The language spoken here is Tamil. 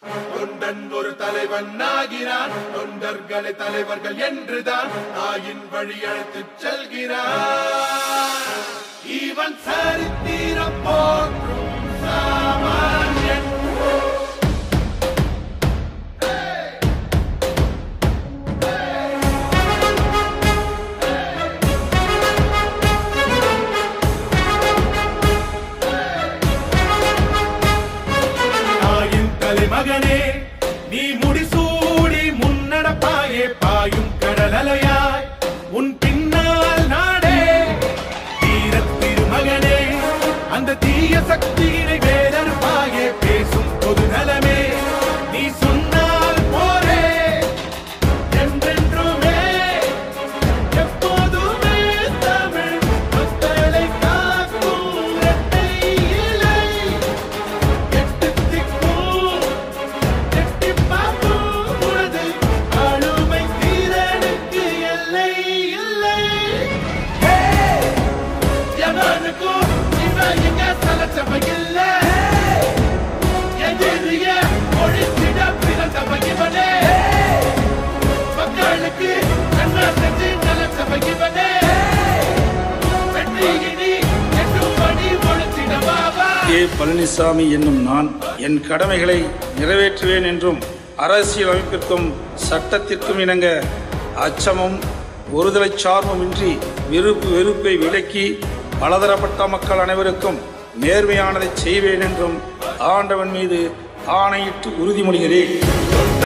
தொண்டன் ஒரு தலைவன் ஆகிறான் தொண்டர்களை தலைவர்கள் என்றுதான் தாயின் வழி அழைத்துச் செல்கிறான் இவன் சரித்திரம் போற்றும் சாமானியன் தாயின் தலைமகனே நீ முடிசூடி முன்னடப்பாயே பாயும் கடல் அலையாய் உன் பின்னால் நாடே வீரத் திருமகனே அந்த தீய சக்தியினை வேதற்பாயே பேசும் பொது நலமே நீ சொன்னால் போரே என்றென்றுமே எப்போதுமே தமிழ் மக்களை காக்கும் இரட்டை இலை எட்டு திக்கும் எட்டிப் பார்க்கும் உனது ஆளுமை தீரனுக்கு எல்லை இல்லை. ஹே! எவனுக்கும் இவன் இங்க சலச்சவன் இல்ல. எதிரிய ஒழித்திட பிறந்தவன் இவனே. மக்களுக்கு நன்மை செஞ்சு நலச்சவன் இவனே. வெற்றியினி என்றும் பணி ஒழித்திடவாவா கே பழனிசாமி என்னும் நான் என் கடமைகளை நிறைவேற்றுவேன் என்றும் அரசியல் அமைப்பிற்கும் சட்டத்திற்கும் இணங்க அச்சமும் ஒருதலை சார்புமின்றி விருப்பு வெறுப்பை விலக்கி பலதரப்பட்ட மக்கள் அனைவருக்கும் நேர்மையானதை செய்வேன் என்றும் ஆண்டவன் மீது ஆணையிட்டு உறுதிமொழிகிறேன்